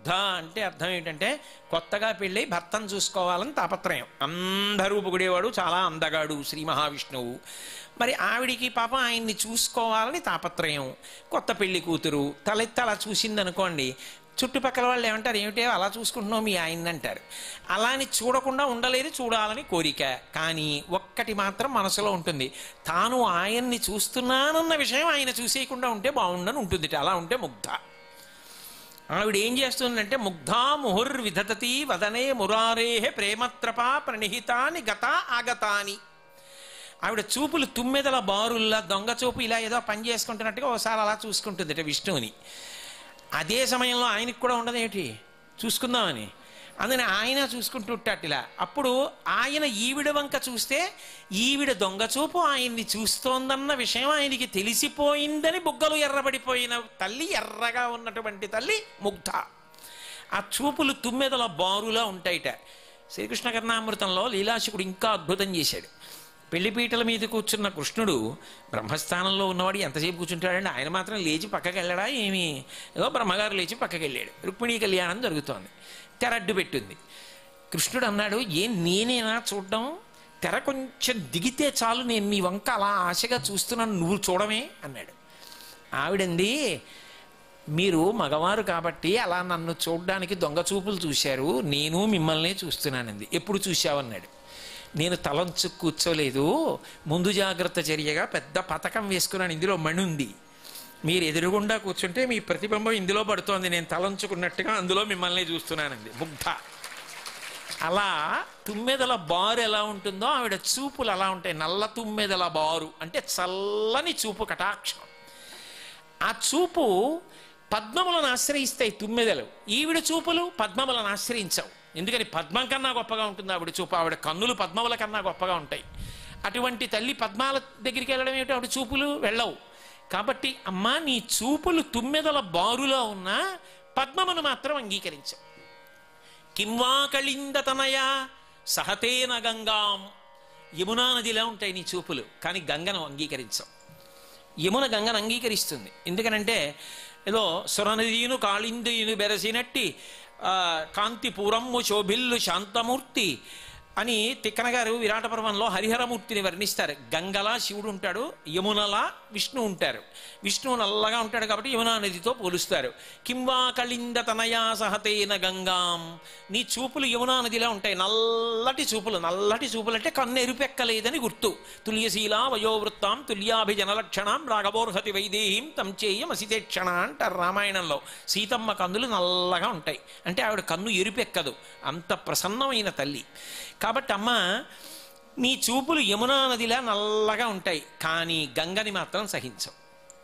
ముగ్ధ అంటే అర్థం ఏంటంటే కొత్తగా పెళ్ళి భర్తను చూసుకోవాలని తాపత్రయం అందరూ పొగిడేవాడు చాలా అందగాడు శ్రీ మహావిష్ణువు మరి ఆవిడికి పాపం ఆయన్ని చూసుకోవాలని తాపత్రయం కొత్త పెళ్లి కూతురు తలెత్తి అలా చూసిందనుకోండి చుట్టుపక్కల వాళ్ళు ఏమంటారు ఏమిటే అలా చూసుకుంటున్నావు మీ ఆయన్ని అంటారు అలా అని చూడకుండా ఉండలేదు చూడాలని కోరిక కానీ ఒక్కటి మాత్రం మనసులో ఉంటుంది తాను ఆయన్ని చూస్తున్నానన్న విషయం ఆయన చూసేయకుండా ఉంటే బాగుండని ఉంటుంది అలా ఉంటే ముగ్ధ ఆవిడ ఏం చేస్తుందంటే ముగ్ధా ముహుర్విధతతి వదనే మురారేహే ప్రేమత్రప ప్రణిహితాని గత ఆగతాని ఆవిడ చూపులు తుమ్మెదల బారుల్లా దొంగ చూపు ఇలా ఏదో పని చేసుకుంటున్నట్టుగా ఒకసారి అలా చూసుకుంటుంది విష్ణువుని అదే సమయంలో ఆయనకి కూడా ఉండదు ఏంటి చూసుకుందామని అందుకని ఆయన చూసుకుంటూ ఉంటాడు ఇలా అప్పుడు ఆయన ఈవిడ వంక చూస్తే ఈవిడ దొంగ చూపు ఆయన్ని చూస్తోందన్న విషయం ఆయనకి తెలిసిపోయిందని బుగ్గలు ఎర్రబడిపోయిన తల్లి ఎర్రగా ఉన్నటువంటి తల్లి ముగ్ధ ఆ చూపులు తుమ్మెదల బారులా ఉంటాయిట శ్రీకృష్ణ కర్ణామృతంలో లీలాశకుడు ఇంకా అద్భుతం చేశాడు పెళ్లిపీటల మీద కూర్చున్న కృష్ణుడు బ్రహ్మస్థానంలో ఉన్నవాడు ఎంతసేపు కూర్చుంటాడండి ఆయన మాత్రం లేచి పక్కకి వెళ్ళడా ఏమి ఏదో బ్రహ్మగారు లేచి పక్కకి వెళ్ళాడు రుక్మిణీ కళ్యాణం జరుగుతోంది తెర అడ్డు పెట్టింది కృష్ణుడు అన్నాడు ఏం నేనేనా చూడడం తెర కొంచెం దిగితే చాలు నేను నీ వంక అలా ఆశగా చూస్తున్నాను నువ్వు చూడమే అన్నాడు ఆవిడంది మీరు మగవారు కాబట్టి అలా నన్ను చూడడానికి దొంగ చూపులు చూశారు నేను మిమ్మల్నే చూస్తున్నానంది ఎప్పుడు చూశావన్నాడు నేను తలంచు కూర్చోలేదు ముందు జాగ్రత్త చర్యగా పెద్ద పథకం వేసుకున్నాను ఇందులో మణి ఉంది మీరు ఎదురుగుండా కూర్చుంటే మీ ప్రతిబింబం ఇందులో పడుతోంది నేను తలంచుకున్నట్టుగా అందులో మిమ్మల్ని చూస్తున్నానండి ముగ్ధ అలా తుమ్మెదల బారు ఎలా ఉంటుందో ఆవిడ చూపులు అలా ఉంటాయి నల్ల తుమ్మెదల బారు అంటే చల్లని చూపు కటాక్షం ఆ చూపు పద్మములను ఆశ్రయిస్తాయి తుమ్మెదలు ఈవిడ చూపులు పద్మములను ఆశ్రయించవు ఎందుకని పద్మం కన్నా గొప్పగా ఉంటుంది ఆవిడ చూపు ఆవిడ కన్నులు పద్మముల కన్నా గొప్పగా ఉంటాయి అటువంటి తల్లి పద్మాల దగ్గరికి వెళ్ళడం ఏమిటి ఆవిడ చూపులు వెళ్ళవు కాబట్టి అమ్మా నీ చూపులు తుమ్మెదల బారులో ఉన్న పద్మమును మాత్రం అంగీకరించవు కింవా కళిందతనయ సహతేన గంగాం యమునా నదిలా ఉంటాయి నీ చూపులు కానీ గంగను అంగీకరించవు యమున గంగను అంగీకరిస్తుంది ఎందుకనంటే ఏదో సురనదీను కాళిందుయును బెరసినట్టి ఆ, కాంతిపురమ్ము శోభిల్లు శాంతమూర్తి అని తిక్కన గారు విరాట పర్వంలో హరిహరమూర్తిని వర్ణిస్తారు గంగలా శివుడు ఉంటాడు యమునలా విష్ణు ఉంటారు విష్ణువు నల్లగా ఉంటాడు కాబట్టి యమునా నదితో పోలుస్తారు కింవా కళింద తనయా సహతేన గంగాం నీ చూపులు యమునా నదిలా ఉంటాయి నల్లటి చూపులు నల్లటి చూపులు అంటే కన్ను ఎరుపెక్కలేదని గుర్తు తుల్యశీలా వయోవృత్తాం తుల్యాభిజనలక్షణం రాఘవోర్హతి వైదేహీం తం చేయం అసితేక్షణ అంటారు రామాయణంలో సీతమ్మ కన్నులు నల్లగా ఉంటాయి అంటే ఆవిడ కన్ను ఎరుపెక్కదు అంత ప్రసన్నమైన తల్లి కాబట్టి అమ్మ నీ చూపులు యమునా నదిలా నల్లగా ఉంటాయి కానీ గంగని మాత్రం సహించవు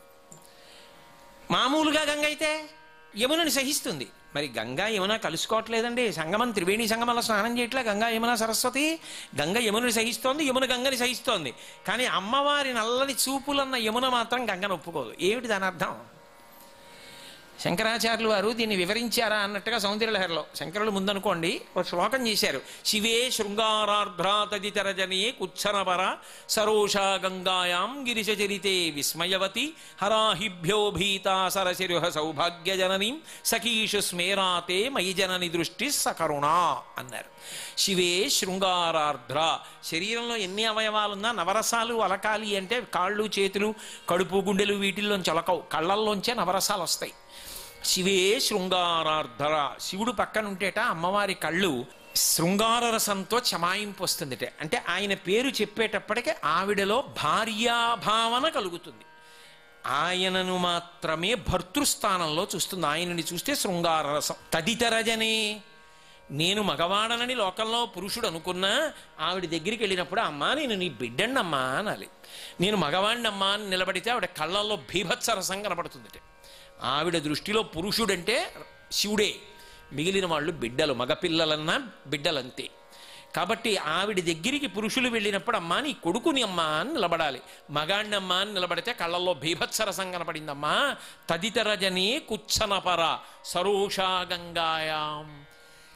మామూలుగా గంగ అయితే యమునని సహిస్తుంది మరి గంగా యమున కలుసుకోవట్లేదండి సంగమం త్రివేణి సంగమంలో స్నానం చేయట్లే గంగా యమున సరస్వతి గంగ యముని సహిస్తోంది యమున గంగని సహిస్తోంది కానీ అమ్మవారి నల్లని చూపులన్న యమున మాత్రం గంగను ఒప్పుకోదు ఏమిటి దాని అర్థం శంకరాచార్యులు వారు దీన్ని వివరించారా అన్నట్టుగా సౌందర్యలహరిలో శంకరులు ముందనుకోండి ఒక శ్లోకం చేశారు శివే శృంగారార్ధ్రా తదితరజనే కుచ్చనపర సరోషా గంగాయాం గిరిశచరితే విస్మయవతి హరాహిభ్యో భీతా సరసిరుహ సౌభాగ్యజననీం సఖీషు స్మేరాతే మయి జనని దృష్టి సకరుణా అన్నారు శివే శృంగారార్ధ్ర శరీరంలో ఎన్ని అవయవాలున్నా నవరసాలు అలకాలి అంటే కాళ్ళు చేతులు కడుపు గుండెలు వీటిల్లోంచి అలకవు కళ్ళల్లోంచే నవరసాలు వస్తాయి శివే శృంగారార్ధర శివుడు పక్కన ఉంటేట అమ్మవారి కళ్ళు శృంగార రసంతో చమాయింపు వస్తుందిట అంటే ఆయన పేరు చెప్పేటప్పటికే ఆవిడలో భార్యాభావన కలుగుతుంది ఆయనను మాత్రమే భర్తృస్థానంలో చూస్తుంది ఆయనని చూస్తే శృంగార రసం తదితరజనే నేను మగవాడనని లోకంలో పురుషుడు అనుకున్నా ఆవిడ దగ్గరికి వెళ్ళినప్పుడు అమ్మా నేను నీ బిడ్డండమ్మా అనాలి నేను మగవాడినమ్మా అని నిలబడితే ఆవిడ కళ్ళల్లో భీభత్స రసం కనపడుతుందిట ఆవిడ దృష్టిలో పురుషుడంటే శివుడే మిగిలిన వాళ్ళు బిడ్డలు మగపిల్లలన్నా బిడ్డలంతే కాబట్టి ఆవిడ దగ్గరికి పురుషులు వెళ్ళినప్పుడు అమ్మా నీ కొడుకుని అమ్మా అని నిలబడాలి మగాణ్ణి అమ్మా అని నిలబడితే కళ్ళల్లో భీభత్సరసం కనపడిందమ్మా తదితరజనే కుచ్చనపర సరోషా గంగాయాం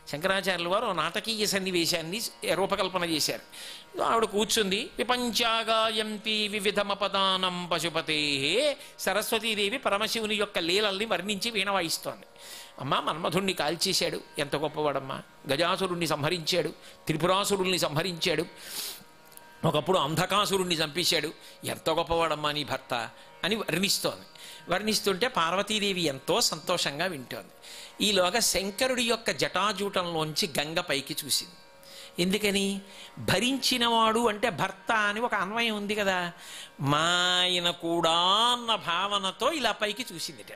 శంకరాచార్యుల వారు ఓ నాటకీయ సన్నివేశాన్ని రూపకల్పన చేశారు ఆవిడ కూర్చుంది విపంచాగాయంతి వివిధమపదానం పశుపతే సరస్వతీదేవి పరమశివుని యొక్క లీలల్ని వర్ణించి వీణ వాయిస్తోంది అమ్మా మన్మధుణ్ణి కాల్చేశాడు ఎంత గొప్పవాడమ్మా గజాసురుణ్ణి సంహరించాడు త్రిపురాసురుల్ని సంహరించాడు ఒకప్పుడు అంధకాసురుణ్ణి చంపేశాడు ఎంత గొప్పవాడమ్మా నీ భర్త అని వర్ణిస్తోంది వర్ణిస్తుంటే పార్వతీదేవి ఎంతో సంతోషంగా వింటోంది ఈలోగా శంకరుడి యొక్క జటాజూటంలోంచి గంగ పైకి చూసింది ఎందుకని భరించినవాడు అంటే భర్త అని ఒక అన్వయం ఉంది కదా మా ఆయన కూడా అన్న భావనతో ఇలా పైకి చూసిందిట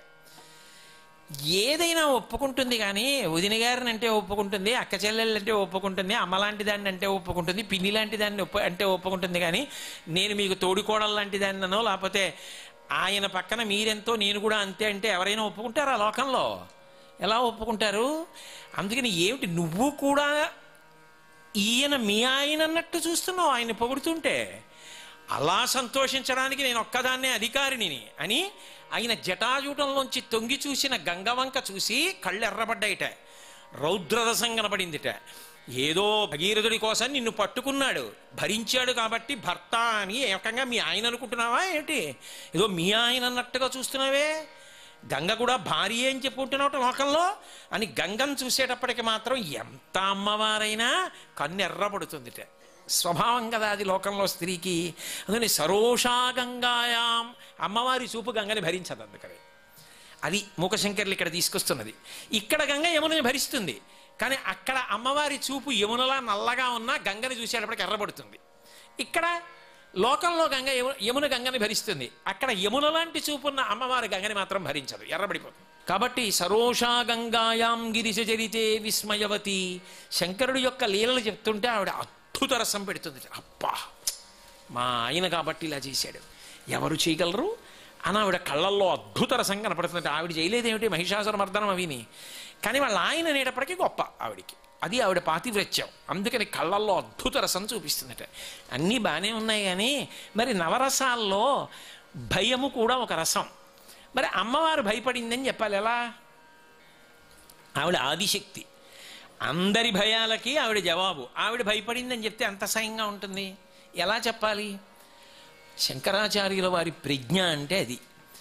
ఏదైనా ఒప్పుకుంటుంది కానీ వదిన గారిని అంటే ఒప్పుకుంటుంది అక్క చెల్లెళ్ళు అంటే ఒప్పుకుంటుంది అమ్మ లాంటి దాన్ని అంటే ఒప్పుకుంటుంది పిన్ని లాంటి దాన్ని ఒప్పు అంటే ఒప్పుకుంటుంది కానీ నేను మీకు తోడికోడలు లాంటి దాన్నో లేకపోతే ఆయన పక్కన మీరెంతో నేను కూడా అంతే అంటే ఎవరైనా ఒప్పుకుంటారా లోకంలో ఎలా ఒప్పుకుంటారు అందుకని ఏమిటి నువ్వు కూడా ఈయన మీ ఆయన అన్నట్టు చూస్తున్నావు ఆయన పొగుడుతుంటే అలా సంతోషించడానికి నేను ఒక్కదాన్నే అధికారిని అని ఆయన జటాజూటంలోంచి తొంగి చూసిన గంగవంక చూసి కళ్ళు ఎర్రబడ్డాయిట రౌద్రరసం కనబడిందిట ఏదో భగీరథుడి కోసం నిన్ను పట్టుకున్నాడు భరించాడు కాబట్టి భర్త అని ఏకంగా మీ ఆయన అనుకుంటున్నావా ఏంటి ఏదో మీ ఆయన అన్నట్టుగా చూస్తున్నావే గంగ కూడా భార్య అని చెప్పుకుంటున్నావు లోకంలో అని గంగను చూసేటప్పటికి మాత్రం ఎంత అమ్మవారైనా కన్ను ఎర్రబడుతుందిట స్వభావం కదా అది లోకంలో స్త్రీకి అందుకని సరోషా గంగాయాం అమ్మవారి చూపు గంగని భరించదు అందుకని అది మూకశంకర్లు ఇక్కడ తీసుకొస్తున్నది ఇక్కడ గంగ యమునని భరిస్తుంది కానీ అక్కడ అమ్మవారి చూపు యమునలా నల్లగా ఉన్న గంగని చూసేటప్పటికి ఎర్రబడుతుంది ఇక్కడ లోకంలో గంగ యము యమున గంగని భరిస్తుంది అక్కడ యమున లాంటి చూపున్న అమ్మవారి గంగని మాత్రం భరించదు ఎర్రబడిపోతుంది కాబట్టి సరోషా గంగాయాం గిరిశ చరితే విస్మయవతి శంకరుడు యొక్క లీలలు చెప్తుంటే ఆవిడ అద్భుత రసం పెడుతుంది అబ్బా మా ఆయన కాబట్టి ఇలా చేశాడు ఎవరు చేయగలరు అని ఆవిడ కళ్ళల్లో అద్భుత రసం కనపడుతుంది ఆవిడ చేయలేదేమిటి మహిషాసుర మర్దనం అవిని కానీ వాళ్ళ ఆయన అనేటప్పటికీ గొప్ప ఆవిడికి అది ఆవిడ పాతివ్రత్యం అందుకని కళ్ళల్లో అద్భుత రసం చూపిస్తుందట అన్నీ బాగానే ఉన్నాయి కానీ మరి నవరసాల్లో భయము కూడా ఒక రసం మరి అమ్మవారు భయపడిందని చెప్పాలి ఎలా ఆవిడ ఆదిశక్తి అందరి భయాలకి ఆవిడ జవాబు ఆవిడ భయపడిందని చెప్తే అంత సయంగా ఉంటుంది ఎలా చెప్పాలి శంకరాచార్యుల వారి ప్రజ్ఞ అంటే అది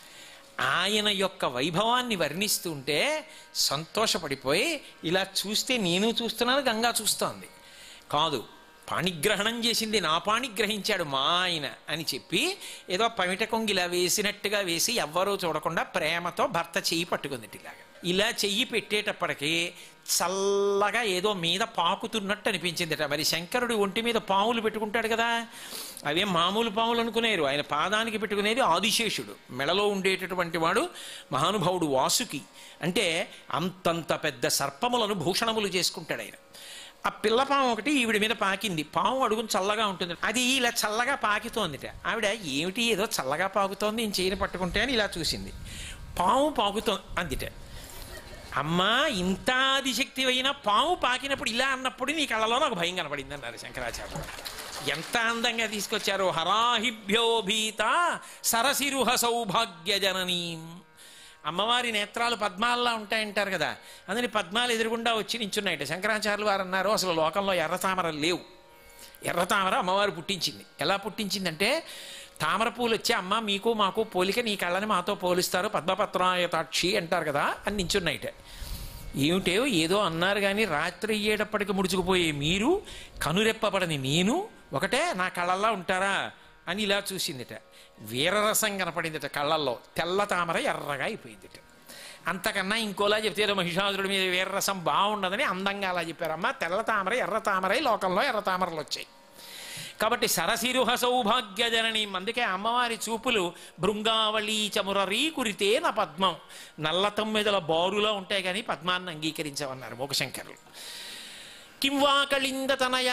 ఆయన యొక్క వైభవాన్ని వర్ణిస్తుంటే సంతోషపడిపోయి ఇలా చూస్తే నేను చూస్తున్నాను గంగా చూస్తోంది కాదు పాణిగ్రహణం చేసింది నా పాణి గ్రహించాడు మా ఆయన అని చెప్పి ఏదో పమిట కొంగిలా వేసినట్టుగా వేసి ఎవ్వరూ చూడకుండా ప్రేమతో భర్త చెయ్యి పట్టుకుంది ఇలాగా ఇలా చెయ్యి పెట్టేటప్పటికి చల్లగా ఏదో మీద పాకుతున్నట్టు అనిపించిందిట మరి శంకరుడి ఒంటి మీద పాములు పెట్టుకుంటాడు కదా అవేం మామూలు పాములు అనుకునేరు ఆయన పాదానికి పెట్టుకునేది ఆదిశేషుడు మెడలో ఉండేటటువంటి వాడు మహానుభావుడు వాసుకి అంటే అంతంత పెద్ద సర్పములను భూషణములు చేసుకుంటాడు ఆయన ఆ పిల్ల పాము ఒకటి ఈవిడ మీద పాకింది పాము అడుగుని చల్లగా ఉంటుంది అది ఇలా చల్లగా పాకుతోందిట ఆవిడ ఏమిటి ఏదో చల్లగా పాకుతోంది నేను చేయని పట్టుకుంటే అని ఇలా చూసింది పాము పాకుతోంది అందిట అమ్మా ఇంత ఆదిశక్తి అయినా పాము పాకినప్పుడు ఇలా అన్నప్పుడు నీ కళ్ళలో నాకు భయం కనపడింది అన్నారు శంకరాచార్య ఎంత అందంగా తీసుకొచ్చారు హరాహిభ్యో భీత సరసిరుహ సౌభాగ్య జననీం అమ్మవారి నేత్రాలు పద్మాల్లా ఉంటాయంటారు కదా అందుని పద్మాలు ఎదురుగుండా వచ్చి నించున్నాయట శంకరాచార్యులు వారు అన్నారు అసలు లోకంలో ఎర్ర తామరలు లేవు ఎర్ర తామర అమ్మవారు పుట్టించింది ఎలా పుట్టించిందంటే తామర పూలు వచ్చి అమ్మ మీకు మాకు పోలిక నీ కళ్ళని మాతో పోలిస్తారు పద్మపత్రాయతాక్షి అంటారు కదా అని నించున్నాయిట ఏమిటో ఏదో అన్నారు కానీ రాత్రి అయ్యేటప్పటికి ముడుచుకుపోయే మీరు కనురెప్పబడని నేను ఒకటే నా కళ్ళల్లో ఉంటారా అని ఇలా చూసిందిట వీరరసం కనపడిందిట కళ్ళల్లో తెల్ల తామర ఎర్రగా అయిపోయిందిట అంతకన్నా ఇంకోలా చెప్తే ఏదో మహిషాసురుడి మీద వీరరసం బాగుండదని అందంగా అలా చెప్పారమ్మా తెల్ల తామర ఎర్ర తామరై లోకంలో ఎర్ర తామరలు వచ్చాయి కాబట్టి సరసిరుహ సౌభాగ్య జనని అందుకే అమ్మవారి చూపులు భృంగావళి చమురరీ కురితే నా పద్మం నల్ల తొమ్మిదల బారులో ఉంటాయి కానీ పద్మాన్ని అంగీకరించమన్నారు మోకశంకరులు కింవా కళింద తనయ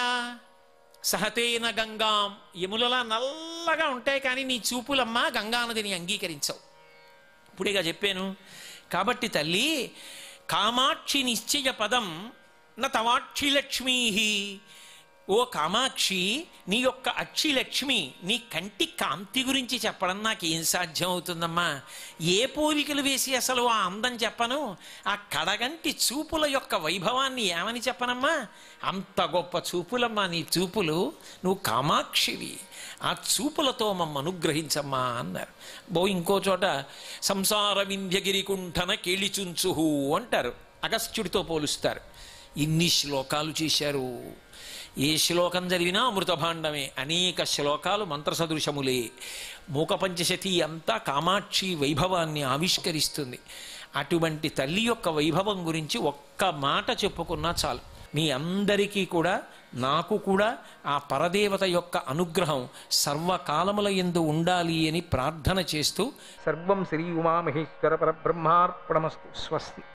సహతేన గంగాం యములలా నల్లగా ఉంటాయి కానీ నీ చూపులమ్మా గంగానదిని అంగీకరించవు ఇప్పుడేగా చెప్పాను కాబట్టి తల్లి కామాక్షి నిశ్చయ పదం న తవాక్షి లక్ష్మీ ఓ కామాక్షి నీ యొక్క అక్షి లక్ష్మి నీ కంటి కాంతి గురించి చెప్పడం నాకు ఏం సాధ్యం అవుతుందమ్మా ఏ పోలికలు వేసి అసలు ఆ అందం చెప్పను ఆ కడగంటి చూపుల యొక్క వైభవాన్ని ఏమని చెప్పనమ్మా అంత గొప్ప చూపులమ్మా నీ చూపులు నువ్వు కామాక్షివి ఆ చూపులతో మమ్మ అనుగ్రహించమ్మా అన్నారు బో ఇంకో చోట సంసార వింధ్యగిరి కుంఠన కేళిచుంచుహు అంటారు అగస్త్యుడితో పోలుస్తారు ఇన్ని శ్లోకాలు చేశారు ఏ శ్లోకం చదివినా అమృతభాండమే అనేక శ్లోకాలు మంత్రసదృశములే మూక పంచశతి అంతా కామాక్షి వైభవాన్ని ఆవిష్కరిస్తుంది అటువంటి తల్లి యొక్క వైభవం గురించి ఒక్క మాట చెప్పుకున్నా చాలు మీ అందరికీ కూడా నాకు కూడా ఆ పరదేవత యొక్క అనుగ్రహం సర్వకాలముల ఎందు ఉండాలి అని ప్రార్థన చేస్తూ సర్వం శ్రీ ఉమామహేశ్వర పరబ్రహ్మార్పణమస్తు స్వస్తి